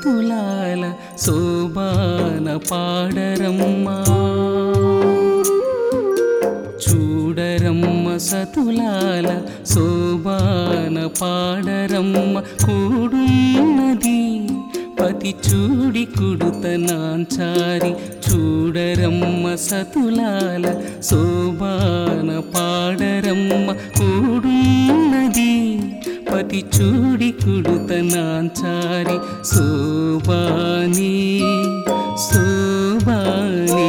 సతులాల శోభాన పాడరమ్మా చూడరమ్మ సతులాల శోభాన పాడరమ్మ కూడున్నది పతి చూడి కుడుతనాంచారి చూడరమ్మ సతులాల శోభాన పాడరమ్మ కూడున్నది పతి చూడి కుడుతనాంచారి శోభాని శోభాని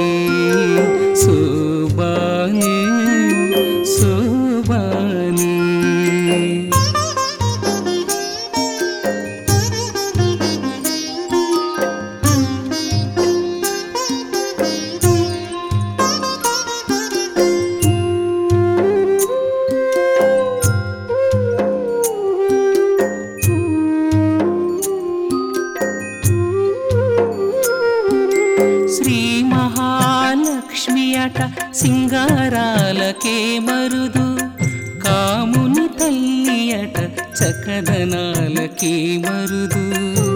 శోభాని శోభాని శ్రీ మహాలక్ష్మి అట సింగారాలకే మరుదు కాముని తల్లి అట చకదనాలకే మరుదు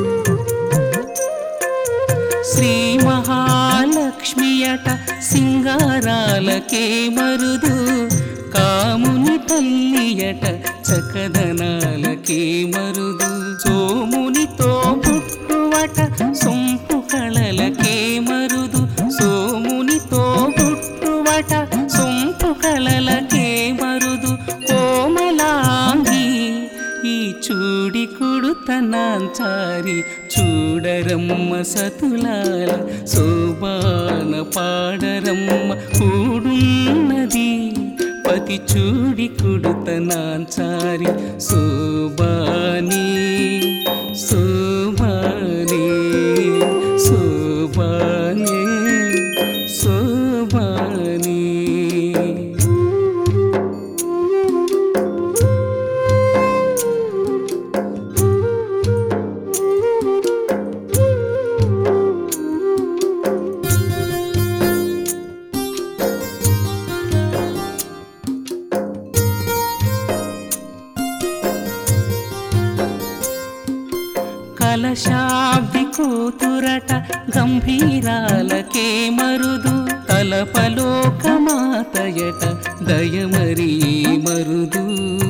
శ్రీ మహాలక్ష్మి అట సింగారాలకే మరుదు కాముని తల్లి అట చకదనాలకే మరుదు సోమునితో పుట్టువట సొంపు కళలకే మరుదు సోమునితో పుట్టువట సొంపు కళలకే మరుదు కోమలాంగి ఈ చూడి కుడుతనాంచారి చూడరమ్మ సతులాల శోభాన పాడరమ్మ కూడున్నది పతి చూడి కుడుతనాంచారి శోభాని శోభాని శోభాని శోభాని కలశాబ్ది కూతురట గంభీరాలకే మరుదు తలపలోకమాతయట దయమరీ మరుదు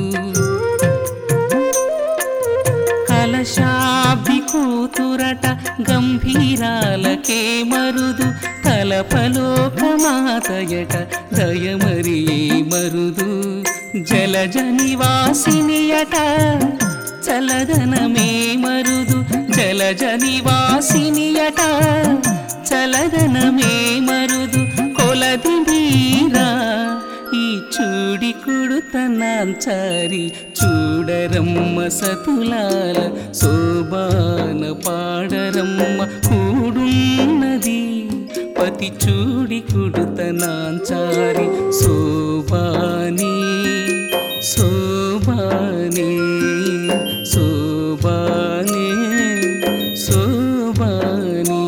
కలశాబ్ది కూతురట గంభీరాలకే మరుదు తలపలోకమాతయట దయమరీ మరుదు జలజ నివాసినియట చలదనమే మరుదు జలజ నివాసినియట చలదనమే మరుదు కొలది మీరా ఈ చూడి కుడుతనాంచారి చూడరమ్మ సతులాల శోభాన పాడరమ్మ కూడున్నది పతి చూడి కుడుతనాంచారి శోభాని శోభాని శోభాని శోభాని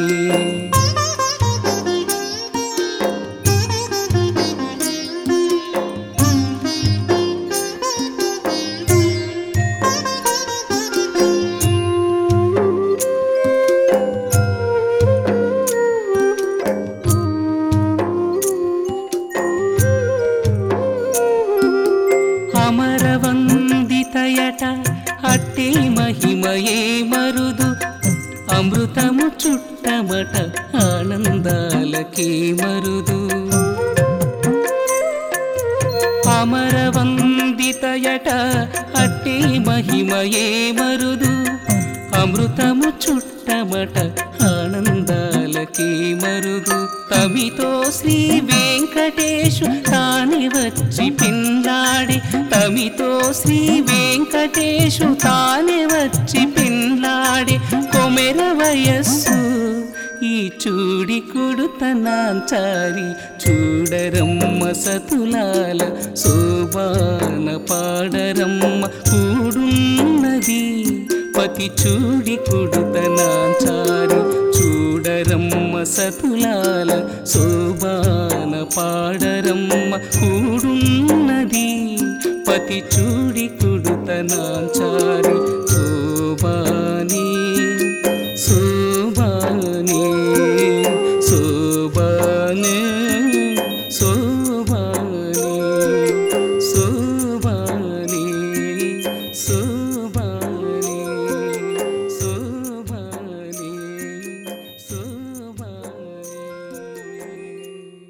అమరవందితయట అట్టే మహిమయే మరుదు అమృతము చుట్టమట ఆనందాలకే మరుదు అమరవందితయట అట్టే మహిమయే మరుదు అమృతము చుట్టమట ఆనందాలకే మరుదు తమితో శ్రీ వెంకటేశు తాని వచ్చి పిల్లాడి తమితో శ్రీ వెంకటేశు తాని వచ్చి పిల్లాడి కొమెర వయస్సు ఈ చూడి కుడుతనాంచారి చూడరమ్మ సతులాల శోభాన పాడరమ్మ కూడున్నది పతి చూడి కుడుతనాంచారి చూడరమ్మ సతులాల శోభాన పాడరమ్మ కూడున్నది పతి చూడి కుడుతనాంచారి